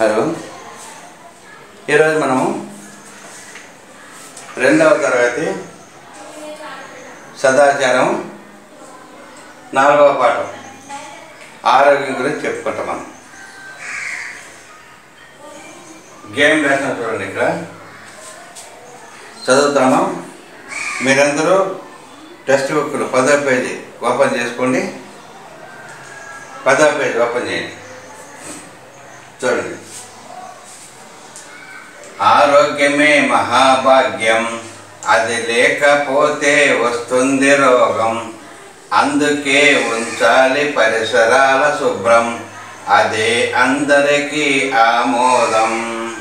ఉన్నారు ఈరోజు మనము రెండవ తరగతి సదాచారం నాలుగవ పాఠం ఆరోగ్యం గురించి చెప్పుకుంటాం మనం గేమ్ రాసిన చూడండి ఇక్కడ చదువుతాను మీరందరూ టెక్స్ట్ బుక్లు పదో పేజీ ఓపెన్ చేసుకోండి పదో పేజీ ఓపెన్ చేయండి చూడండి ఆరోగ్యమే మహాభాగ్యం అది లేకపోతే వస్తుంది రోగం అందుకే ఉంచాలి పరిసరాల శుభ్రం అదే అందరికీ ఆమోదం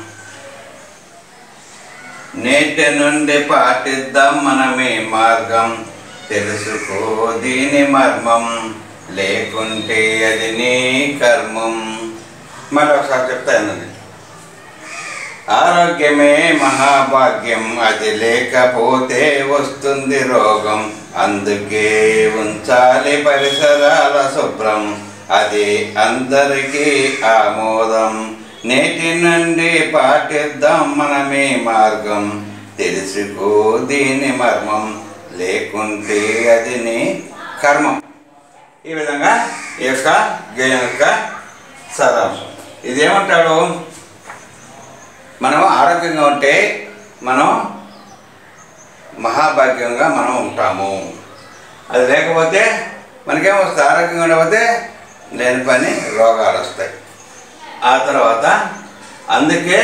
నేటి నుండి పాటిద్దాం మనమే మార్గం తెలుసుకో దీని మర్మం లేకుంటే అది నీ కర్మం మరొకసారి చెప్తానండి ఆరోగ్యమే మహాభాగ్యం అది లేకపోతే వస్తుంది రోగం అందుకే ఉంచాలి పరిసరాల శుభ్రం అది అందరికీ ఆమోదం నేటి నుండి పాటిద్దాం మనమే మార్గం తెలుసుకో దీని మర్మం లేకుంటే అది నీ కర్మం ఈ విధంగా ఈ యొక్క గేయం యొక్క సారాంశం ఇదేమంటాడు మనం ఆరోగ్యంగా ఉంటే మనం మహాభాగ్యంగా మనం ఉంటాము అది లేకపోతే మనకేమొస్తుంది ఆరోగ్యంగా ఉండకపోతే లేని పని రోగాలు వస్తాయి ఆ తర్వాత అందుకే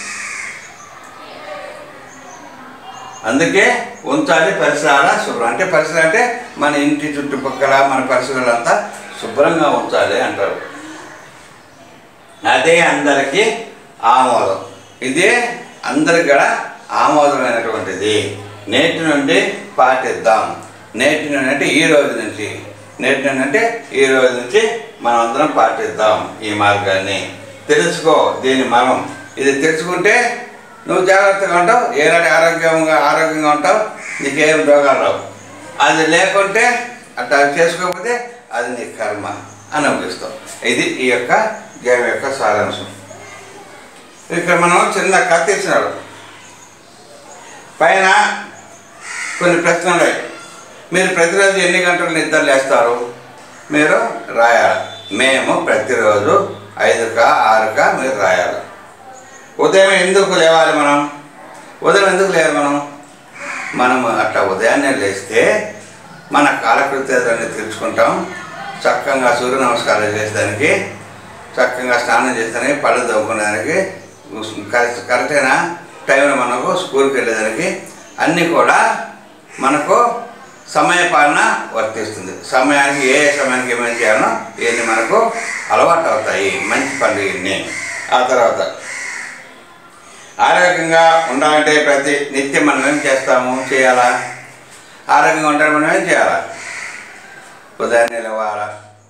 అందుకే ఉంచాలి పరిసరాల శుభ్రం అంటే పరిసరం అంటే మన ఇంటి చుట్టుపక్కల మన పరిసరాలంతా శుభ్రంగా ఉంచాలి అంటారు అదే అందరికీ ఆమోదం ఇదే అందరికి కూడా ఆమోదమైనటువంటిది నేటి నుండి పాటిద్దాం నేటి నుండి అంటే ఈ రోజు నుంచి నేటి నుండి అంటే ఈ రోజు నుంచి మనం అందరం పాటిద్దాం ఈ మార్గాన్ని తెలుసుకో దీని మనం ఇది తెలుసుకుంటే నువ్వు జాగ్రత్తగా ఉంటావు ఏనాటి ఆరోగ్యంగా ఆరోగ్యంగా ఉంటావు నీకేం రోగాలు రావు అది లేకుంటే అట్లా చేసుకోకపోతే అది నీ కర్మ అని అనిపిస్తావు ఇది ఈ యొక్క గేమ్ యొక్క సారాంశం ఇక్కడ మనం చిన్న కత్తి ఇచ్చినాడు పైన కొన్ని ప్రశ్నలు ఉన్నాయి మీరు ప్రతిరోజు ఎన్ని గంటలు నిద్ర లేస్తారు మీరు రాయాలి మేము ప్రతిరోజు ఐదుక ఆరుక మీరు రాయాలి ఉదయం ఎందుకు లేవాలి మనం ఉదయం ఎందుకు లేవాలి మనం మనం అట్లా ఉదయాన్నే లేస్తే మన కాలకృత్యాలన్నీ తీర్చుకుంటాం చక్కగా సూర్య నమస్కారం చేసేదానికి చక్కగా స్నానం చేసేదానికి పళ్ళు తవ్వుకునేదానికి కరెక్ట్ అయిన టైంలో మనకు స్కూల్కి వెళ్ళేదానికి అన్నీ కూడా మనకు సమయ పాలన వర్తిస్తుంది సమయానికి ఏ సమయానికి ఏమేమి చేయాలనో ఇవన్నీ మనకు అలవాటు అవుతాయి మంచి పనులు ఇవన్నీ ఆ తర్వాత ఆరోగ్యంగా ఉండాలంటే ప్రతి నిత్యం మనం ఏం చేస్తాము చేయాలా ఆరోగ్యంగా ఉండాలి మనం ఏం చేయాలా ఉదయాన్నే లేవాలా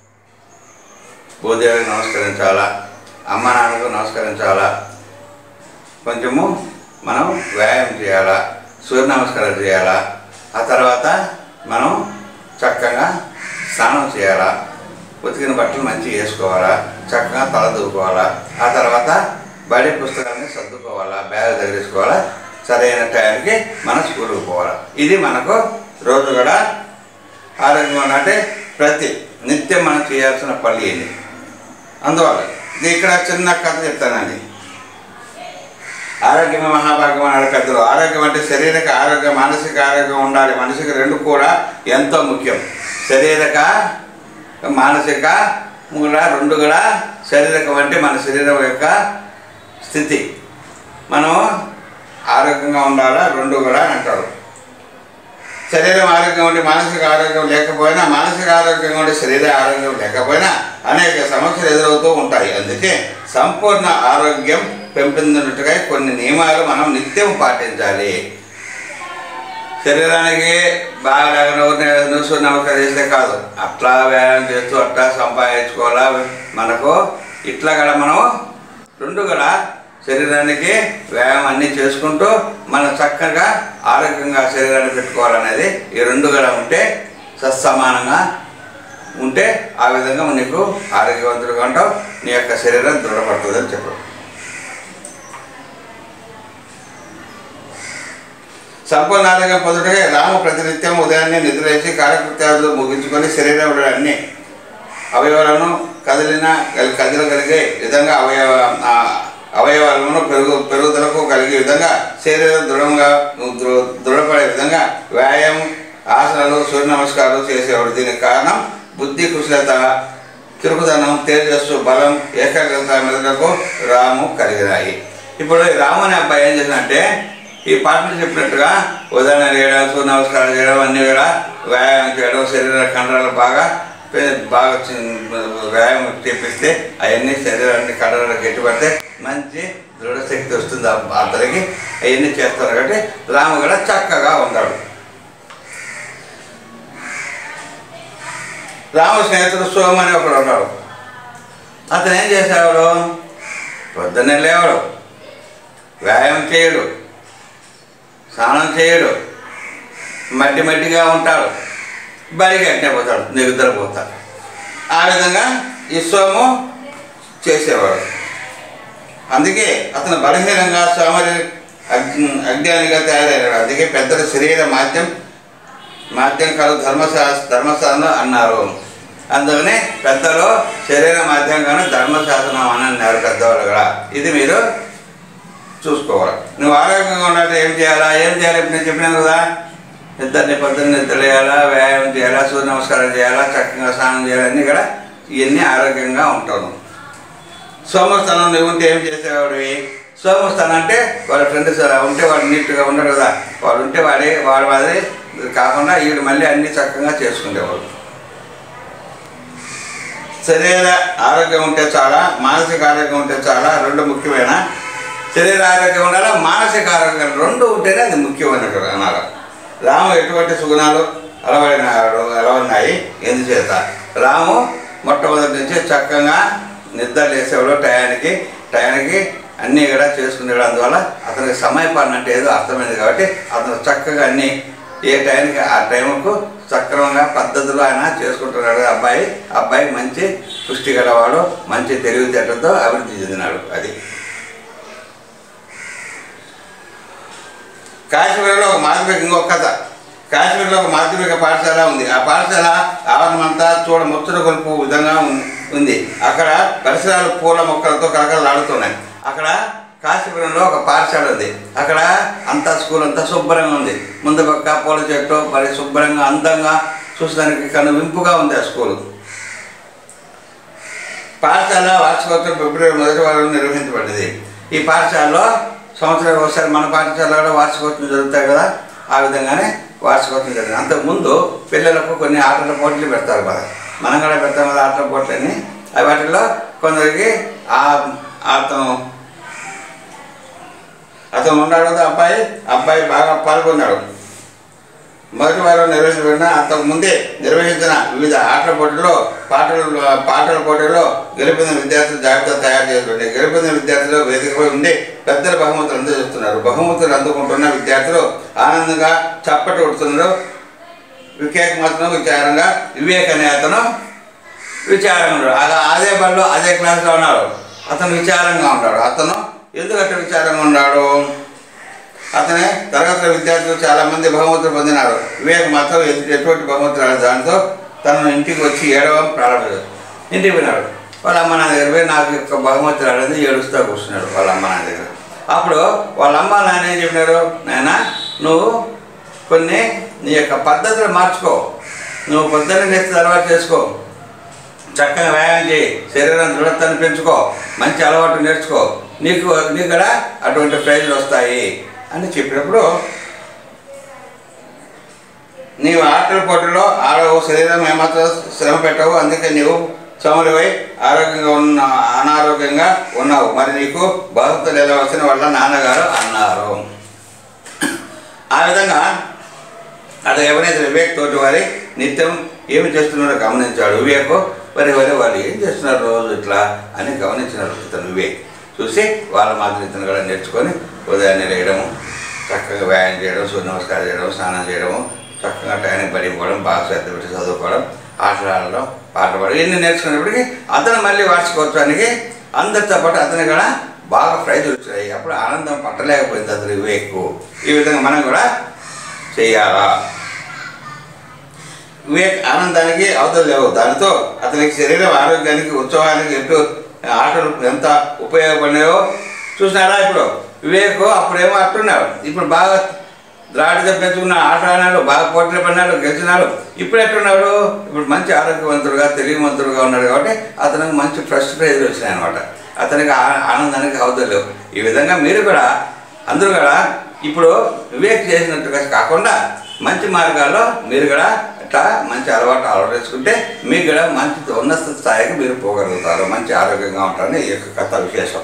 భూదేవికి నమస్కరించాలా అమ్మ నాన్నకు నమస్కరించాలా కొంచెము మనం వ్యాయామం చేయాలా సూర్య నమస్కారం చేయాలా ఆ తర్వాత మనం చక్కగా స్నానం చేయాలా ఉతికిన బట్టలు మంచిగా వేసుకోవాలా చక్కగా తల దూకోవాలా ఆ తర్వాత బడి పుస్తకాన్ని సర్దుకోవాలా బ్యాగ్ తగిలించుకోవాలా సరైన టైంకి మన స్కూల్కి పోవాలా ఇది మనకు రోజు కూడా ఆరోగ్యంగా ఉండాలంటే ప్రతి నిత్యం మనం చేయాల్సిన పని ఇది అందువల్ల ఇది ఇక్కడ చిన్న కథ చెప్తానండి ఆరోగ్యమే మహాభాగ్యం అన్నాడు పెద్దలు ఆరోగ్యం అంటే శారీరక ఆరోగ్యం మానసిక ఆరోగ్యం ఉండాలి మనిషికి రెండు కూడా ఎంతో ముఖ్యం శారీరక మానసిక కూడా రెండు కూడా శారీరకం అంటే మన శరీరం యొక్క స్థితి మనం ఆరోగ్యంగా ఉండాలా రెండు కూడా అంటారు శరీరం ఆరోగ్యం ఉండి మానసిక ఆరోగ్యం లేకపోయినా మానసిక ఆరోగ్యం ఉండి శరీర ఆరోగ్యం లేకపోయినా అనేక సమస్యలు ఎదురవుతూ ఉంటాయి అందుకే సంపూర్ణ ఆరోగ్యం పెంపొందినట్టుగా కొన్ని నియమాలు మనం నిత్యం పాటించాలి శరీరానికి బాగా నుసు నమస్కారం చేస్తే కాదు అట్లా వ్యాయామం చేస్తూ అట్లా సంపాదించుకోవాలా మనకు ఇట్లా కూడా మనం రెండు కూడా శరీరానికి వ్యాయామం అన్నీ చేసుకుంటూ మనం చక్కగా ఆరోగ్యంగా శరీరాన్ని పెట్టుకోవాలనేది ఈ రెండు కూడా ఉంటే సత్సమానంగా ఉంటే ఆ విధంగా నీకు ఆరోగ్యవంతుడుగా ఉంటావు నీ యొక్క శరీరం దృఢపడుతుందని చెప్పడం సంపూర్ణ ఆరోగ్యం పొందుటకే రాము ప్రతినిత్యం ఉదయాన్నే నిద్రలేసి కాలకృత్యాలు ముగించుకొని శరీరంలో అన్ని అవయవాలను కదిలిన కదలగలిగే విధంగా అవయవ ఆ, అవయవాలను పెరుగు పెరుగుదలకు కలిగే విధంగా శరీరం దృఢంగా దృ- దృఢపడే విధంగా వ్యాయామం ఆసనాలు సూర్య నమస్కారాలు చేసేవాడు దీనికి కారణం బుద్ధి కుశలత చురుకుదనం తేజస్సు బలం ఏకాగ్రత మెదడులకు రాము కలిగినాయి ఇప్పుడు ఈ రాము అనే అబ్బాయి ఏం చేసినంటే ఈ పాటలు చెప్పినట్టుగా ఉదాహరణ చేయడం సూర్య నమస్కారం చేయడం అన్ని కూడా వ్యాయామం చేయడం శరీర కండరాలు బాగా పే- బాగా చి- వ్యాయామం చేపిస్తే అవన్నీ శరీరాన్ని కండరాలకు గట్టిపడితే మంచి దృఢ శక్తి వస్తుంది ఆ- అతనికి అవన్నీ చేస్తారు కాబట్టి రాము కూడా చక్కగా ఉన్నాడు రాము స్నేహితుడు సోమ అని ఒకడు ఉన్నాడు అతను ఏం చేసేవాడు పొద్దున్నే లేవడు వ్యాయామం చేయడు స్నానం చేయడు మట్టి మట్టిగా ఉంటాడు బడికి అట్నే పోతాడు నిద్రపోతాడు ఆ విధంగా ఈ సోము చేసేవాడు అందుకే అతను బలహీనంగా సోమరి అగ్- అజ్ఞానిగా తయారయ్యాడు అందుకే పెద్దల శరీర మాధ్యం మాధ్యం కాదు ధర్మశా ధర్మశాస్త్రం అన్నారు అందుకని పెద్దలు శరీర మాధ్యంగానే ధర్మశాసనం అని అన్నారు పెద్దవాళ్ళు కూడా ఇది మీరు చూసుకోవాలి నువ్వు ఆరోగ్యంగా ఉండాలంటే ఏం చేయాలా ఏం చేయాలి ఇప్పుడు నేను చెప్పినాను కదా నిద్రని పొద్దున్న నిద్ర లేయాలా వ్యాయామం చేయాలా సూర్య నమస్కారం చేయాలా చక్కగా స్నానం చేయాలి అన్నీ కూడా ఇవన్నీ ఆరోగ్యంగా ఉంటాను సోమస్థానం నువ్వు ఉంటే ఏం చేసేవాడివి సోమస్థానం అంటే వాళ్ళ ఫ్రెండ్స్ ఉంటే వాడు నీట్గా ఉండడు కదా వాడు ఉంటే వాడే వాడు వాడే కాకుండా వీడు మళ్ళీ అన్ని చక్కగా చేసుకునేవాడు శరీర ఆరోగ్యం ఉంటే చాలా మానసిక ఆరోగ్యం ఉంటే చాలా రెండు ముఖ్యమైన శరీర ఆరోగ్యం ఉండాలా మానసిక ఆరోగ్యం రెండు ఉంటేనే అది ముఖ్యమైన అన్నారు రాము ఎటువంటి సుగుణాలు అలవడినాడు అలవడినాయి ఎందుచేత రాము మొట్టమొదటి నుంచి చక్కగా నిద్ర లేసేవాడు టయానికి టయానికి అన్నీ కూడా చేసుకునేవాడు అందువల్ల అతనికి సమయపాలన అంటే ఏదో అర్థమైంది కాబట్టి అతను చక్కగా అన్నీ ఏ టైంకి ఆ టైంకు సక్రమంగా పద్ధతిలో ఆయన చేసుకుంటున్నాడు అబ్బాయి అబ్బాయి మంచి పుష్టి గలవాడు మంచి తెలివితేటలతో అభివృద్ధి చెందినాడు అది కాశ్మీర్లో ఒక మాధ్యమిక ఇంకొక కథ కాశ్మీర్లో ఒక మాధ్యమిక పాఠశాల ఉంది ఆ పాఠశాల ఆవరణమంతా చూడ ముచ్చట కొలుపు విధంగా ఉం- ఉంది అక్కడ పరిసరాలు పూల మొక్కలతో కలకలలాడుతున్నాయి అక్కడ కాశీపురంలో ఒక పాఠశాల ఉంది అక్కడ అంతా స్కూల్ అంతా శుభ్రంగా ఉంది ముందు పక్క పూల చెట్టు మరి శుభ్రంగా అందంగా చూసడానికి కను వింపుగా ఉంది ఆ స్కూల్ పాఠశాల వార్షికోత్సవం ఫిబ్రవరి మొదటి వారం నిర్వహించబడింది ఈ పాఠశాలలో సంవత్సరం ఒకసారి మన పాఠశాలలో కూడా వార్షికోత్సవం జరుగుతాయి కదా ఆ విధంగానే వార్షికోత్సవం జరిగింది అంతకుముందు పిల్లలకు కొన్ని ఆటల పోటీలు పెడతారు కదా మనం కూడా పెడతాం కదా ఆటల పోటీలని అవి వాటిల్లో కొందరికి ఆ అతను అతను ఉన్నాడు కదా అబ్బాయి అబ్బాయి బాగా పాల్గొన్నాడు మొదటి వారం నిర్వహించబడిన అంతకు ముందే నిర్వహించిన వివిధ ఆటల పోటీల్లో పాటలు పాటల పోటీల్లో గెలుపొందిన విద్యార్థులు జాబితా తయారు చేస్తుండే గెలుపొందిన విద్యార్థులు వేదికపై ఉండి పెద్దల బహుమతులు అందజేస్తున్నారు బహుమతులు అందుకుంటున్న విద్యార్థులు ఆనందంగా చప్పటి కొడుతున్నారు వివేక్ మాత్రం విచారంగా వివేక్ అనే అతను విచారంగా ఉన్నాడు అలా అదే బడిలో అదే క్లాస్లో ఉన్నాడు అతను విచారంగా ఉన్నాడు అతను ఎందుకంటే విచారంగా ఉన్నాడు అతనే తరగతిలో విద్యార్థులు చాలా మంది బహుమతులు పొందినారు వివేక్ మాత్రం ఎటు- ఎటువంటి బహుమతులు రాలేదు దాంతో తను ఇంటికి వచ్చి ఏడవం ప్రారంభించాడు ఇంటికి పోయినాడు వాళ్ళ అమ్మ నాన్న దగ్గర పోయి నాకు యొక్క బహుమతి రాలేదు ఏడుస్తూ కూర్చున్నాడు వాళ్ళ అమ్మ నాన్న దగ్గర అప్పుడు వాళ్ళ అమ్మ నాన్న ఏం చెప్పినారు నాయన నువ్వు కొన్ని నీ యొక్క పద్ధతులు మార్చుకో నువ్వు పొద్దున్న నేర్చి అలవాటు చేసుకో చక్కగా వ్యాయామం చేయి శరీరం దృఢతను పెంచుకో మంచి అలవాటు నేర్చుకో నీకు నీకు కూడా అటువంటి ప్రైజులు వస్తాయి అని చెప్పినప్పుడు నీవు ఆటల పోటీలో ఆడవు శరీరం ఏమాత్రం శ్రమ పెట్టవు అందుకే నీవు సోమరివై ఆరోగ్యంగా ఉన్న అనారోగ్యంగా ఉన్నావు మరి నీకు బహుమతులు ఎలా వచ్చిన వాళ్ళ నాన్నగారు అన్నారు ఆ విధంగా అతను ఎవరైతే వివేక్ తోటి వారి నిత్యం ఏమి చేస్తున్నారో గమనించాడు వివేక్ మరి వరే వాళ్ళు ఏం చేస్తున్నారు రోజు ఇట్లా అని గమనించినాడు ఇతను వివేక్ చూసి వాళ్ళ మాదిరి ఇతను కూడా నేర్చుకొని ఉదయాన్నే లేయడము చక్కగా వ్యాయామం చేయడం సూర్య నమస్కారం చేయడం స్నానం చేయడము చక్కగా టైంకి పడిపోవడం బాగా శ్రద్ధ పెట్టి చదువుకోవడం ఆటలు ఆడడం పాటలు పాడడం ఇన్ని నేర్చుకున్నప్పటికీ అతను మళ్ళీ వార్షికోత్సవానికి అందరితో పాటు అతను కూడా బాగా ప్రైజులు వచ్చాయి అప్పుడు ఆనందం పట్టలేకపోయింది అతను వివేక్ ఈ విధంగా మనం కూడా చేయాలా వివేక్ ఆనందానికి అవతలు లేవు దానితో అతనికి శరీరం ఆరోగ్యానికి ఉత్సవానికి ఎటు ఆటలు ఎంత ఉపయోగపడినాయో చూసినారా ఇప్పుడు వివేక్ అప్పుడేమో అట్టున్నాడు ఇప్పుడు బాగా ద్రాడి తెప్పించుకున్న ఆట ఆడినాడు బాగా పోటీలు పడినాడు గెలిచినాడు ఇప్పుడు ఎట్టున్నాడు ఇప్పుడు మంచి ఆరోగ్యవంతుడుగా తెలివివంతుడుగా ఉన్నాడు కాబట్టి అతనికి మంచి ఫస్ట్ ప్రైజ్లు వచ్చినాయి అనమాట అతనికి ఆ- ఆనందానికి అవతలు లేవు ఈ విధంగా మీరు కూడా అందరూ కూడా ఇప్పుడు వివేక్ చేసినట్టుగా కాకుండా మంచి మార్గాల్లో మీరు కూడా ఇట్లా మంచి అలవాటు అలవరించుకుంటే మీకు కూడా మంచి ఉన్నత స్థాయికి మీరు పోగలుగుతారు మంచి ఆరోగ్యంగా ఉంటారని ఈ యొక్క కథ విశేషం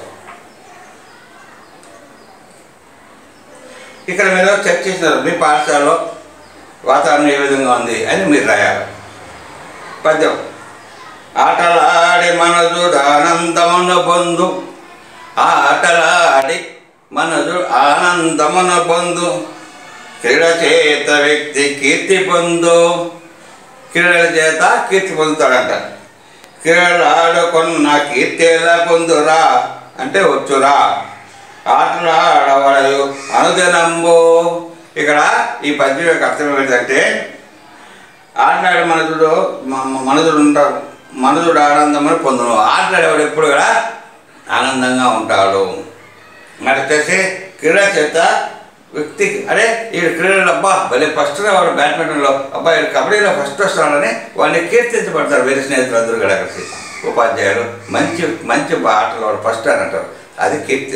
ఇక్కడ మీరు చెక్ చేసినారు మీ పాఠశాలలో వాతావరణం ఏ విధంగా ఉంది అని మీరు రాయాలి పద్యం ఆటలాడి మనజుడు ఆనందమున పొందు ఆటలాడి మనజు ఆనందమున పొందు క్రీడ చేత వ్యక్తి కీర్తి పొందు క్రీడల చేత కీర్తి పొందుతాడంట క్రీడలు ఆడుకున్న కీర్తి ఎలా పొందురా అంటే వచ్చురా ఆటలు ఆడవలయు అనుదినంబు ఇక్కడ ఈ పద్యం యొక్క అర్థం ఏంటంటే ఆటలాడే మనసుడు మనసుడు ఉంటాడు మనసుడు ఆనందమని పొందును ఆటలాడేవాడు ఎప్పుడు కూడా ఆనందంగా ఉంటాడు మరి వచ్చేసి క్రీడా చేత వ్యక్తి అరే ఈ క్రీడలో అబ్బా భలే ఫస్ట్ వాడు బ్యాడ్మింటన్లో అబ్బా ఈడు కబడ్డీలో ఫస్ట్ వస్తాడని వాడిని కీర్తించబడతారు వేరే స్నేహితులు అందరూ కూడా కలిసి ఉపాధ్యాయులు మంచి మంచి ఆటలో వాడు ఫస్ట్ అని అంటారు అది కీర్తి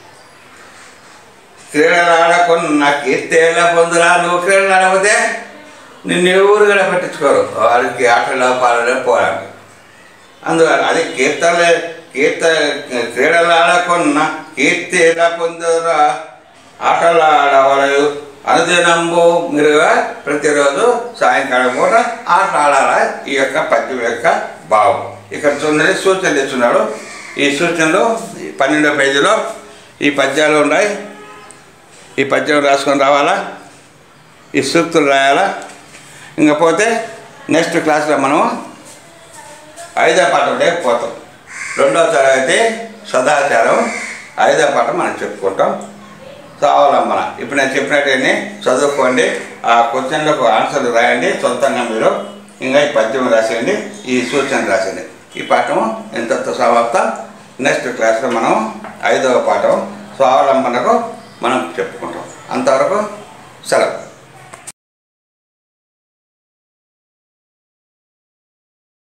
క్రీడలు ఆడకున్న కీర్తి ఎలా పొందురా నువ్వు క్రీడలు ఆడకపోతే నిన్ను ఎవరు కూడా పట్టించుకోరు వాడికి ఆటలో పాలలో పోరాడు అందువల్ల అది కీర్తన కీర్త క్రీడలు ఆడకున్న కీర్తి ఎలా పొందురా ఆటలు ఆడవాళ్ళు అనుదినంబు మీరు ప్రతిరోజు సాయంకాలం పూట ఆట ఆడాలా ఈ యొక్క పద్యం యొక్క భావం ఇక్కడ చూడండి సూచనలు ఇస్తున్నాడు ఈ సూచనలు ఈ పన్నెండో పేజీలో ఈ పద్యాలు ఉన్నాయి ఈ పద్యం రాసుకొని రావాలా ఈ సూక్తులు రాయాలా ఇంకా పోతే నెక్స్ట్ క్లాస్లో మనము ఐదో పాఠం రేపు పోతాం రెండవ తరగతి సదాచారం ఐదో పాఠం మనం చెప్పుకుంటాం స్వావలంబన ఇప్పుడు నేను చెప్పినట్టుగానే చదువుకోండి ఆ క్వశ్చన్లకు ఆన్సర్లు రాయండి సొంతంగా మీరు ఇంకా ఈ పద్యం రాసేయండి ఈ సూచన రాసేయండి ఈ పాఠం ఎంతతో సమాప్తం నెక్స్ట్ క్లాస్లో మనం ఐదవ పాఠం స్వావలంబనకు మనం చెప్పుకుంటాం అంతవరకు సెలవు